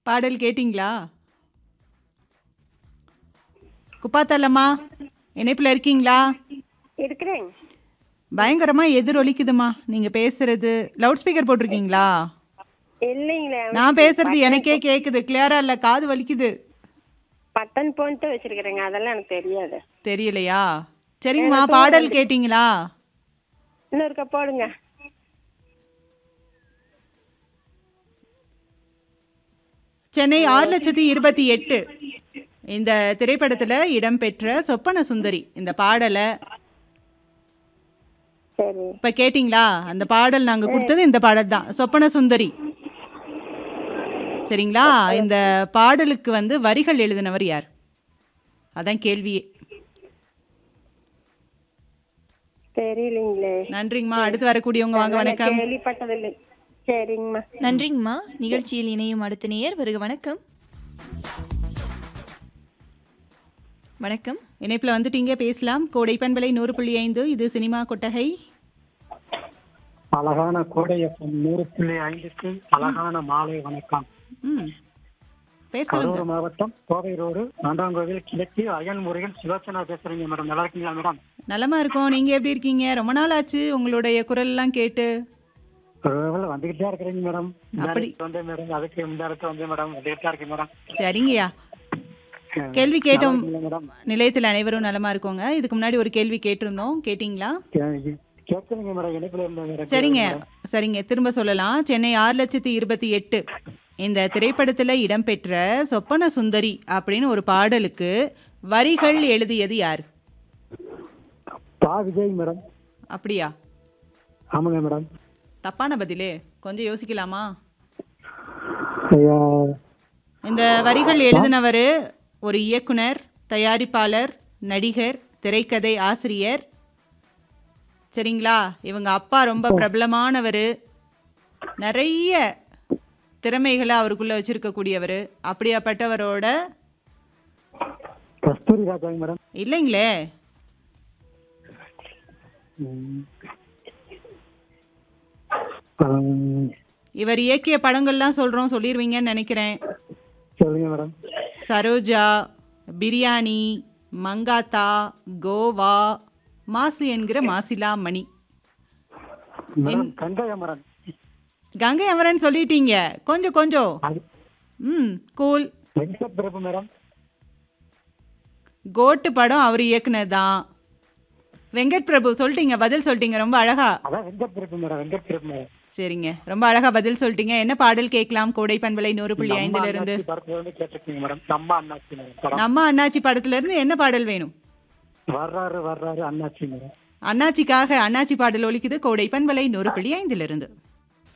பாடல் கேட்டிங்களா குப்பாத்தல்லம்மா இணைப்பில் இருக்கீங்களா இருக்கிறேன் பயங்கரமா எதிரொலிக்குதுமா நீங்க பேசுறது லவுட் ஸ்பீக்கர் போட்டிருக்கீங்களா இல்லைங்களே நான் பேசுறது எனக்கே கேக்குது கிளியரா இல்ல காது வலிக்குது பட்டன் போன்ட்டு வச்சிருக்கிறேங்க அதெல்லாம் எனக்கு தெரியாது தெரியலையா சரிங்கம்மா பாடல் கேட்டிங்களா இன்னொருக்கா போடுங்க சென்னை ஆறு லட்சத்தி இருபத்தி எட்டு இந்த திரைப்படத்துல இடம்பெற்ற சொப்பன சுந்தரி இந்த பாடலை சரி இப்ப கேட்டிங்களா அந்த பாடல் நாங்க கொடுத்தது இந்த பாடல் தான் சொப்பன சுந்தரி சரிங்களா இந்த பாடலுக்கு வந்து வரிகள் எழுதினவர் யார் அதான் கேள்வியே தெரியலைங்களே நன்றிங்கம்மா அடுத்து வரக்கூடியவங்க வாங்க வணக்கம் கேள்விப்பட்டதில்லை சரிங்கம்மா நன்றிங்கம்மா நிகழ்ச்சியில் இணையும் அடுத்த நேயர் வருக வணக்கம் வணக்கம் இணைப்புல வந்துட்டீங்க பேசலாம் கோடை பண்பலை நூறு புள்ளி ஐந்து இது சினிமா கொட்டகை அழகான கோடையப்பம் நூறு புள்ளி ஐந்துக்கு அழகான மாலை வணக்கம் ம் பேர் சொல்லுங்க கரூர் மாவட்டம் கோவை ரோடு நாண்டாங்கோவில் கிழக்கு அயன்முறையில் சுலோச்சனா பேசுறீங்க மேடம் நல்லா இருக்கீங்களா மேடம் நலமா இருக்கோம் நீங்க எப்படி இருக்கீங்க ரொம்ப நாள் ஆச்சு உங்களுடைய குரல் எல்லாம் கேட்டு பரவாயில்ல, வந்துகிட்டு தான் இருக்கிறீங்க மேடம் இந்த அப்படி. இடத்துக்கு வந்தேன் மேடம் அதுக்கு இந்த இடத்துக்கு வந்தேன் மேடம் வந்துகிட்டு தான் இருக்கு மேடம் சரிங்கய்யா கேள்வி கேட்டோம் நல்லா இருக்கீங்களா மேடம் நிலையத்தில் அனைவரும் நலமா இருக்கோங்க இதுக்கு முன்னாடி ஒரு கேள்வி கேட்டிருந்தோம் கேட்டிங்களா கே- கேட்குறீங்க மேடம் இணைப்புல இருந்த மேடம் சரிங்க சரிங்க திரும்ப சொல்லலாம் சென்னை ஆறு லட்சத்தி இருபத்தி எட்டு இந்த திரைப்படத்தில் இடம்பெற்ற சொப்பன சுந்தரி அப்படின்னு ஒரு பாடலுக்கு வரிகள் எழுதியது யார் பா விஜய் மேடம் அப்படியா ஆமாங்க மேடம் தப்பான பதிலே கொஞ்சம் யோசிக்கலாமா ஐயா, இந்த வரிகள் எழுதினவர் ஒரு இயக்குனர் தயாரிப்பாளர் நடிகர் திரைக்கதை ஆசிரியர் சரிங்களா இவங்க அப்பா ரொம்ப பிரபலமானவர் நிறைய திறமைகளை அவருக்குள்ள வச்சிருக்கக்கூடியவர் அப்படியாப்பட்டவரோட கஸ்தூரி ராஜாங்க மேடம் இல்லைங்களே ம். ஆம், இவர் இயக்கிய படங்கள்லாம் சொல்றோம் சொல்லிடுவீங்கன்னு நினைக்கிறேன் சொல்லுங்க மேடம் சரோஜா பிரியாணி மங்காத்தா கோவா மாசு என்கிற மாசிலா மணி மேடம் கங்கையா மேடம் கங்கை அமரன் சொல்லிட்டீங்க கொஞ்சம் கொஞ்சம் அது ம் cool Venkat Prabhu madam GOAT படம் அவர் இயக்குனது தான் வெங்கட் பிரபு சொல்லிட்டீங்க பதில் சொல்லிட்டீங்க ரொம்ப அழகா அதான் வெங்கட் பிரபு மேடம் வெங்கட் பிரபு மேடம் சரிங்க ரொம்ப அழகா பதில் சொல்லிட்டீங்க என்ன பாடல் கேட்கலாம் கோடை பண்பலை நூறு புள்ளி நம்ம ஐந்துல இருந்து அண்ணாச்சி படத்துல இருந்து கேட்டிருக்கீங்க மேடம் நம்ம அண்ணாச்சி மேடம் படம் நம்ம அண்ணாச்சி படத்துல இருந்து என்ன பாடல் வேணும் வர்றாரு வர்றாரு அண்ணாச்சி மேடம் அண்ணாச்சிக்காக அண்ணாச்சி பாடல் ஒலிக்குது கோடை பண்பலை நூறு புள்ளி ஐந்துல இருந்து